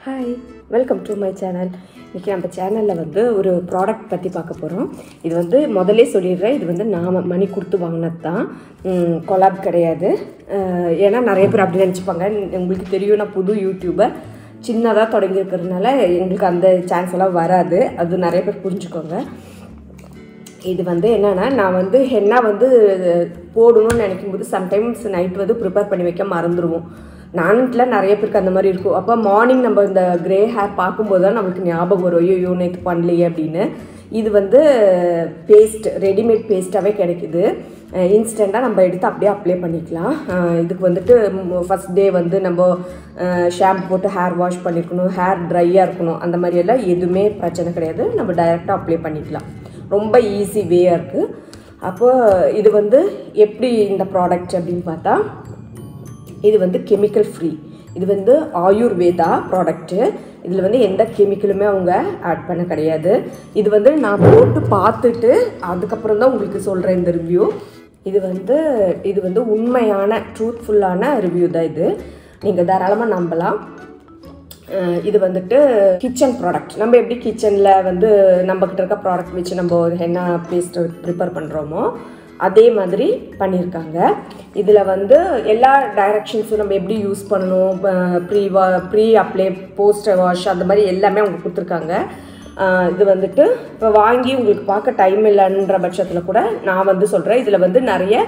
hi welcome to my channel இன்றைக்கி நம்ம சேனலில் வந்து ஒரு ப்ராடக்ட் பற்றி பார்க்க போகிறோம் இது வந்து முதல்லே சொல்லிடுறேன் இது வந்து நாம் மணி கொடுத்து வாங்கினது தான் கொலாப் கிடையாது அஹ் ஏன்னா நிறைய பேர் அப்படி நினச்சிப்பாங்க உங்களுக்கு தெரியும் நான் புது யூடியூபர் சின்னதாக தொடங்கியிருக்கிறதுனால எங்களுக்கு அந்த சான்ஸ் எல்லாம் வராது அது நிறைய பேர் புரிஞ்சுக்கோங்க இது வந்து என்னென்னா நான் வந்து ஹென்னா வந்து போடணும்னு நினைக்கும் போது சம்டைம்ஸ் நைட் வந்து ப்ரிப்பேர் பண்ணி வைக்க மறந்துடுவோம் நானுட்ல நிறைய பேருக்கு அந்த மாதிரி இருக்கும் அப்போ மார்னிங் நம்ம இந்த கிரே ஹேர் பார்க்கும்போது தான் நம்மளுக்கு ஞாபகம் வரும் ஐயோ நேற்று பண்ணலையே அப்படின்னு இது வந்து பேஸ்ட் ரெடிமேட் பேஸ்ட்டாகவே கிடைக்குது இன்ஸ்டண்ட்டாக நம்ம எடுத்து அப்படியே அப்ளை பண்ணிக்கலாம் அஹ் இதுக்கு வந்துட்டு ஃபஸ்ட் டே வந்து நம்ம ஷாம்பு போட்டு ஹேர் வாஷ் பண்ணியிருக்கணும் ஹேர் ட்ரையாக இருக்கணும் அந்த மாதிரி எல்லாம் எதுவுமே பிரச்சனை கிடையாது நம்ம டைரெக்டாக அப்ளை பண்ணிக்கலாம் ரொம்ப ஈஸி வேயாக இருக்குது அப்போ இது வந்து எப்படி இந்த ப்ராடக்ட் அப்படின்னு பார்த்தா இது வந்து கெமிக்கல் ஃப்ரீ இது வந்து ஆயுர்வேதா ப்ராடக்ட்டு இதில் வந்து எந்த கெமிக்கலுமே அவங்க ஆட் பண்ண கிடையாது இது வந்து நான் போட்டு பார்த்துட்டு அதுக்கப்புறம் தான் உங்களுக்கு சொல்கிறேன் இந்த ரிவ்யூ இது வந்து இது வந்து உண்மையான ட்ரூத்ஃபுல்லான ரிவ்யூ தான் இது நீங்கள் தாராளமாக நம்பலாம் அஹ் இது வந்துட்டு கிச்சன் ப்ராடக்ட் நம்ம எப்படி கிச்சனில் வந்து நம்மக்கிட்ட இருக்க ப்ராடக்ட் வச்சு நம்ம ஒரு ஹென்னா பேஸ்ட் ப்ரிப்பேர் பண்ணுறோமோ அதே மாதிரி பண்ணியிருக்காங்க இதில் வந்து எல்லா டைரக்ஷன்ஸும் நம்ம எப்படி யூஸ் பண்ணணும் ப்ரீ வா ப்ரீ அப்ளை போஸ்ட் வாஷ் அந்த மாதிரி எல்லாமே அவங்க கொடுத்துருக்காங்க அஹ் இது வந்துட்டு இப்போ வாங்கி உங்களுக்கு பார்க்க டைம் இல்லைன்ற பட்சத்தில் கூட நான் வந்து சொல்கிறேன் இதில் வந்து நிறைய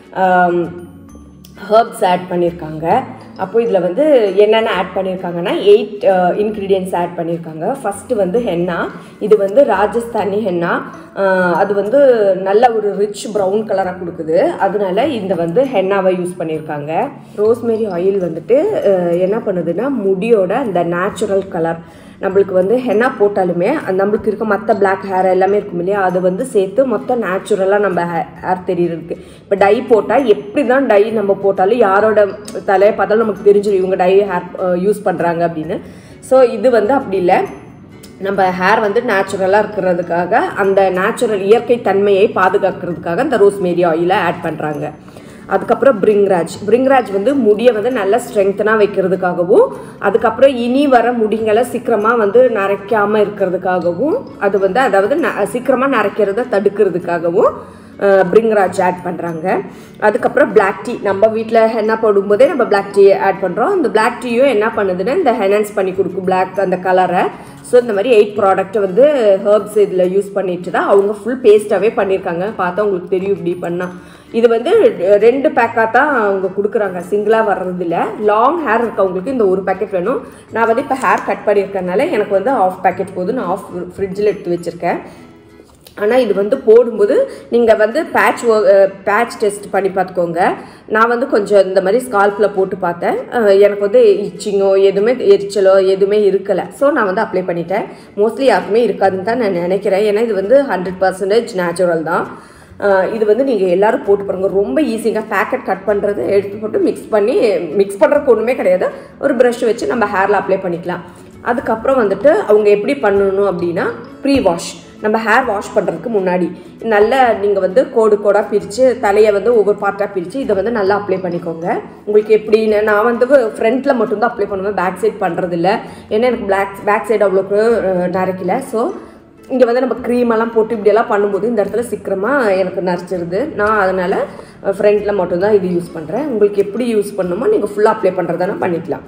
ஹர்ப்ஸ் ஆட் பண்ணியிருக்காங்க அப்போ இதில் வந்து என்னென்ன ஆட் பண்ணியிருக்காங்கன்னா எயிட் இன்க்ரீடியன்ஸ் ஆட் பண்ணியிருக்காங்க ஃபஸ்ட்டு வந்து ஹென்னா இது வந்து ராஜஸ்தானி ஹென்னா அஹ், அது வந்து நல்ல ஒரு ரிச் ப்ரௌன் கலராக கொடுக்குது அதனால இந்த வந்து ஹென்னாவை யூஸ் பண்ணியிருக்காங்க ரோஸ்மேரி ஆயில் வந்துட்டு அஹ், என்ன பண்ணுதுன்னா முடியோட அந்த நேச்சுரல் கலர் நம்மளுக்கு வந்து ஹென்னா போட்டாலுமே அந்த நம்மளுக்கு இருக்க மற்ற பிளாக் ஹேர் எல்லாமே இருக்கும் இல்லையா அது வந்து சேர்த்து மொத்தம் நேச்சுரலாக நம்ம ஹேர் தெரியறதுக்கு இப்போ டை போட்டால் எப்படி தான் டை நம்ம போட்டாலும் யாரோட தலையை பார்த்தாலும் நமக்கு தெரிஞ்சிடும் இவங்க டை ஹேர் யூஸ் பண்ணுறாங்க அப்படின்னு ஸோ இது வந்து அப்படி இல்லை நம்ம ஹேர் வந்து நேச்சுரலாக இருக்கிறதுக்காக அந்த நேச்சுரல் இயற்கை தன்மையை பாதுகாக்கிறதுக்காக இந்த ரோஸ்மேரி ஆயிலை ஆட் பண்ணுறாங்க அதுக்கப்புறம் பிரிங்ராஜ் பிரிங்ராஜ் வந்து முடியை வந்து நல்லா ஸ்ட்ரெங்தனாக வைக்கிறதுக்காகவும் அதுக்கப்புறம் இனி வர முடிங்களை சீக்கிரமாக வந்து நரைக்காமல் இருக்கிறதுக்காகவும் அது வந்து அதாவது ந சீக்கிரமாக நரைக்கிறத தடுக்கிறதுக்காகவும் பிரிங்ராஜ் ஆட் பண்ணுறாங்க அதுக்கப்புறம் பிளாக் டீ நம்ம வீட்டில் என்ன போடும்போதே நம்ம பிளாக் டீ ஆட் பண்ணுறோம் அந்த பிளாக் டீயும் என்ன பண்ணுதுன்னா இந்த ஹெனன்ஸ் பண்ணி கொடுக்கும் பிளாக் அந்த கலரை ஸோ இந்த மாதிரி எயிட் ப்ராடக்ட் வந்து ஹர்ப்ஸ் இதில் யூஸ் பண்ணிட்டு தான் அவங்க ஃபுல் பேஸ்ட்டாகவே பண்ணியிருக்காங்க பார்த்தா உங்களுக்கு தெரியும் இப்படி பண்ணால் இது வந்து ரெண்டு பேக்காக தான் அவங்க கொடுக்குறாங்க சிங்கிளாக வர்றதில்ல லாங் ஹேர் இருக்கவங்களுக்கு இந்த ஒரு பேக்கெட் வேணும் நான் வந்து இப்போ ஹேர் கட் பண்ணியிருக்கனால எனக்கு வந்து ஆஃப் பேக்கெட் போதும் நான் ஆஃப் ஃப்ரிட்ஜில் எடுத்து வச்சுருக்கேன் ஆனால் இது வந்து போடும்போது நீங்கள் வந்து பேட்ச் பேட்ச் டெஸ்ட் பண்ணி பார்த்துக்கோங்க நான் வந்து கொஞ்சம் இந்த மாதிரி ஸ்கால்பில் போட்டு பார்த்தேன் அஹ் எனக்கு வந்து இச்சிங்கோ எதுவுமே எரிச்சலோ எதுவுமே இருக்கலை ஸோ நான் வந்து அப்ளை பண்ணிட்டேன் மோஸ்ட்லி யாருக்குமே இருக்காதுன்னு தான் நான் நினைக்கிறேன் ஏன்னா இது வந்து ஹண்ட்ரட் பர்சன்டேஜ் நேச்சுரல் தான் அஹ் இது வந்து நீங்கள் எல்லாரும் போட்டு பாருங்க ரொம்ப ஈஸிங்க பேக்கெட் கட் பண்ணுறது எடுத்து போட்டு மிக்ஸ் பண்ணி மிக்ஸ் பண்ணுறதுக்கு ஒன்றுமே கிடையாது ஒரு ப்ரஷ் வச்சு நம்ம ஹேரில் அப்ளை பண்ணிக்கலாம் அதுக்கப்புறம் வந்துட்டு அவங்க எப்படி பண்ணணும் அப்படின்னா ப்ரீ வாஷ் நம்ம ஹேர் வாஷ் பண்ணுறதுக்கு முன்னாடி நல்லா நீங்கள் வந்து கோடு கோடாக பிரித்து தலையை வந்து ஒவ்வொரு பார்ட்டாக பிரித்து இதை வந்து நல்லா அப்ளை பண்ணிக்கோங்க உங்களுக்கு எப்படின்னு நான் வந்து ஃப்ரண்ட்டில் மட்டும்தான் அப்ளை பண்ணுவேன் பேக் சைட் பண்ணுறதில்ல ஏன்னா எனக்கு பிளாக் பேக் சைடு அவ்வளோக்கு அஹ், நரைக்கல ஸோ இங்கே வந்து நம்ம க்ரீம் எல்லாம் போட்டு இப்படியெல்லாம் பண்ணும்போது இந்த இடத்துல சீக்கிரமாக எனக்கு நரைச்சிருது நான் அதனால் ஃப்ரண்ட்டில் மட்டும்தான் இது யூஸ் பண்ணுறேன் உங்களுக்கு எப்படி யூஸ் பண்ணணுமோ நீங்கள் ஃபுல்லாக அப்ளை பண்ணுறதானா பண்ணிக்கலாம்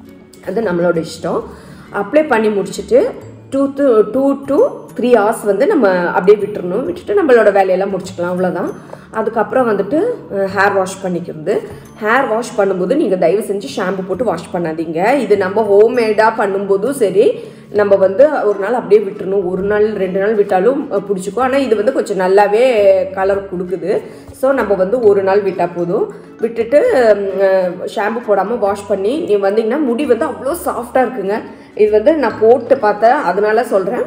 அது நம்மளோட இஷ்டம் அப்ளை பண்ணி முடிச்சுட்டு two two two to three hours வந்து நம்ம அப்படியே விட்டுறணும் விட்டுட்டு நம்மளோட வேலையெல்லாம் முடிச்சுக்கலாம் அவ்வளோதான் அதுக்கப்புறம் வந்துட்டு ஹேர் வாஷ் பண்ணிக்கிறது ஹேர் வாஷ் பண்ணும்போது நீங்கள் தயவு செஞ்சு ஷாம்பு போட்டு வாஷ் பண்ணாதீங்க இது நம்ம ஹோம்மேடாக பண்ணும்போதும் சரி நம்ம வந்து ஒரு நாள் அப்படியே விட்டுறணும் ஒரு நாள் ரெண்டு நாள் விட்டாலும் அஹ், பிடிச்சிக்கும் ஆனால் இது வந்து கொஞ்சம் நல்லாவே கலர் கொடுக்குது ஸோ நம்ம வந்து ஒரு நாள் விட்டால் போதும் விட்டுட்டு ஷாம்பு போடாமல் வாஷ் பண்ணி நீ வந்தீங்கன்னா முடி வந்து அவ்வளோ சாஃப்டாக இருக்குங்க இது வந்து நான் போட்டு பார்த்தேன் அதனால சொல்கிறேன்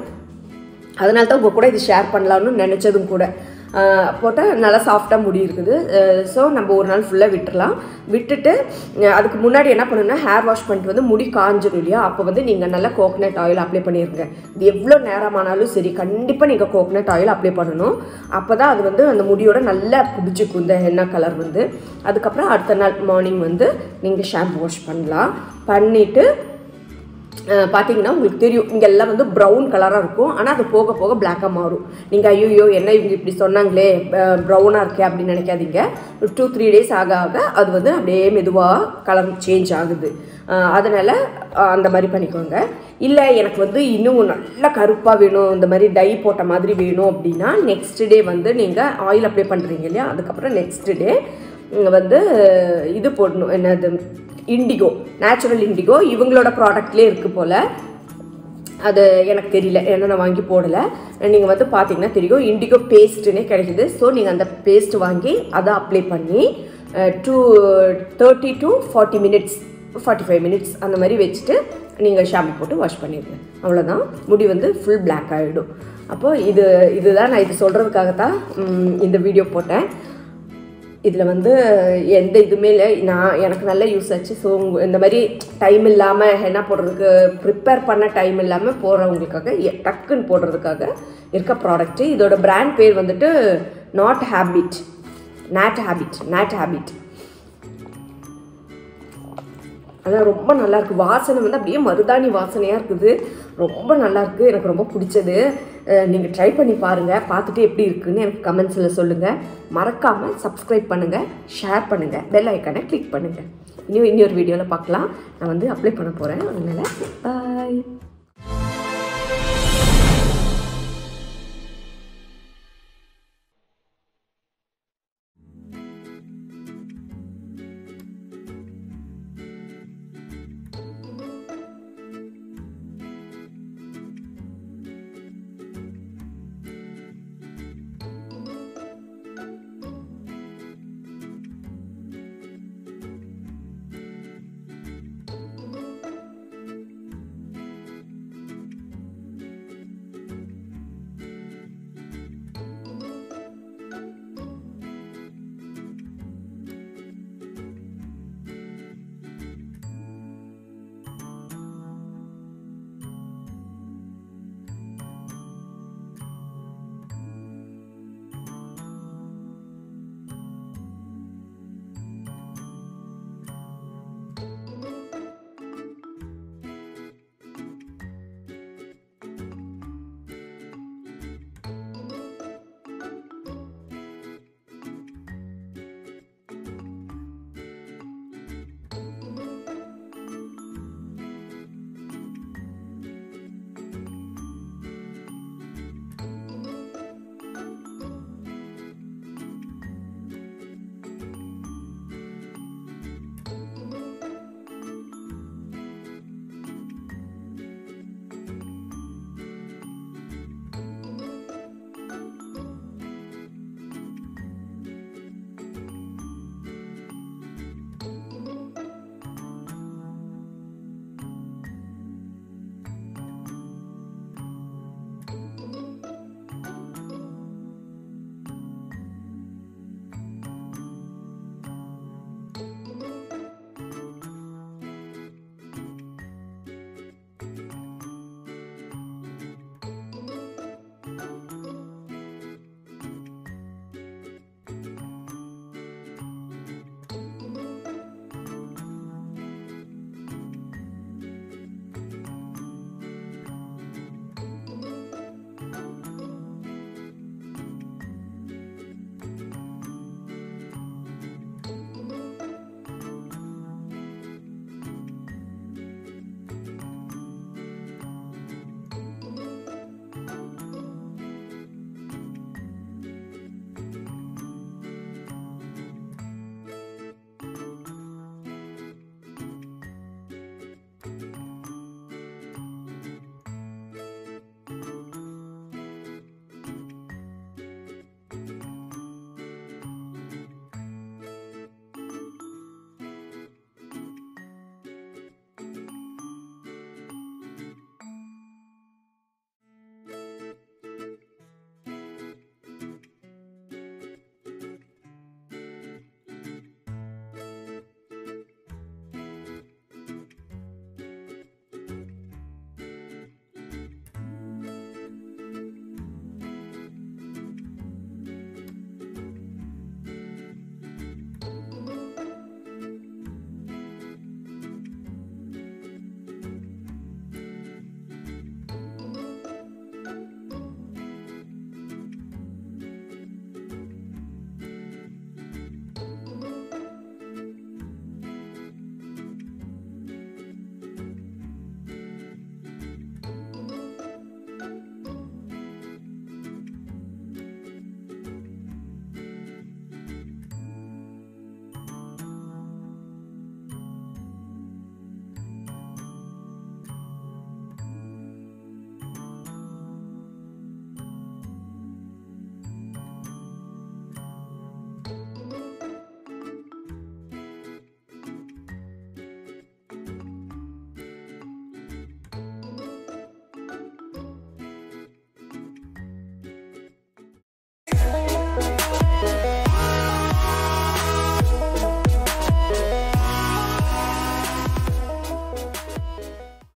அதனால தான் உங்கள் கூட இது ஷேர் பண்ணலாம்னு நினச்சதும் கூட போட்டால் நல்லா சாஃப்டாக முடி இருக்குது ஸோ நம்ம ஒரு நாள் ஃபுல்லாக விட்டுறலாம் விட்டுட்டு அஹ், அதுக்கு முன்னாடி என்ன பண்ணணும்னா ஹேர் வாஷ் பண்ணிட்டு வந்து முடி காஞ்சிடும் இல்லையா அப்போ வந்து நீங்கள் நல்லா கோகனட் ஆயில் அப்ளை பண்ணிடுங்க இது எவ்வளோ நேரமானாலும் சரி கண்டிப்பாக நீங்கள் கோகனட் ஆயில் அப்ளை பண்ணணும் அப்போ தான் அது வந்து அந்த முடியோட நல்லா பிடிச்சிக்கும் இந்த எண்ணெய் கலர் வந்து அதுக்கப்புறம் அடுத்த நாள் மார்னிங் வந்து நீங்கள் ஷாம்பு வாஷ் பண்ணலாம் பண்ணிவிட்டு அஹ் பார்த்தீங்கன்னா உங்களுக்கு தெரியும் இங்கெல்லாம் வந்து ப்ரௌன் கலராக இருக்கும் ஆனால் அது போக போக பிளாக்காக மாறும் நீங்கள் ஐயோ என்ன இவங்க இப்படி சொன்னாங்களே ப்ரௌனாக இருக்கே அப்படின்னு நினைக்காதீங்க ஒரு டூ த்ரீ டேஸ் ஆக ஆக அது வந்து அப்படியே மெதுவாக கலர் சேஞ்ச் ஆகுது அஹ் அதனால அஹ் அந்த மாதிரி பண்ணிக்கோங்க இல்லை எனக்கு வந்து இன்னும் நல்ல கருப்பாக வேணும் இந்த மாதிரி டை போட்ட மாதிரி வேணும் அப்படின்னா நெக்ஸ்ட் டே வந்து நீங்கள் ஆயில் அப்ளை பண்ணுறீங்க இல்லையா அதுக்கப்புறம் நெக்ஸ்ட் டே வந்து இது போடணும் என்னது இண்டிகோ நேச்சுரல் இண்டிகோ இவங்களோட ப்ராடக்ட்லேயே இருக்குது போல் அது எனக்கு தெரியல ஏன்னா நான் வாங்கி போடலை நீங்கள் வந்து பார்த்தீங்கன்னா தெரியும் இண்டிகோ பேஸ்ட்டுனே கிடைக்குது ஸோ நீங்கள் அந்த பேஸ்ட் வாங்கி அதை அப்ளை பண்ணி two thirty to forty minutes forty five minutes அந்த மாதிரி வச்சுட்டு நீங்கள் ஷாம்பு போட்டு வாஷ் பண்ணிடுங்க அவ்வளோதான் முடி வந்து ஃபுல் பிளாக் ஆகிடும் அப்போது இது இதுதான் நான் இது சொல்கிறதுக்காக தான் ம், இந்த வீடியோ போட்டேன் இதில் வந்து எந்த இதுவுமே இல்லை நான் எனக்கு நல்ல யூஸ் ஆச்சு ஸோ இந்த மாதிரி டைம் இல்லாமல் என்ன போடுறதுக்கு ப்ரிப்பேர் பண்ண டைம் இல்லாமல் போகிறவங்களுக்காக எ- டக்குன்னு போடுறதுக்காக இருக்க ப்ராடக்ட்டு இதோட பிராண்ட் பேர் வந்துட்டு not habit not habit not habit ஆனால் ரொம்ப நல்லா இருக்கு வாசனை வந்து அப்படியே மருதாணி வாசனையாக இருக்குது ரொம்ப நல்லா இருக்கு எனக்கு ரொம்ப பிடிச்சது நீங்கள் ட்ரை பண்ணி பாருங்கள் பார்த்துட்டு எப்படி இருக்குன்னு எனக்கு கமெண்ட்ஸில் சொல்லுங்கள் மறக்காமல் சப்ஸ்கிரைப் பண்ணுங்கள் ஷேர் பண்ணுங்கள் பெல் ஐக்கானை கிளிக் பண்ணுங்கள் இன்னும் இன்னொரு வீடியோவில் பார்க்கலாம் நான் வந்து அப்ளை பண்ண போகிறேன் அதனால் பாய்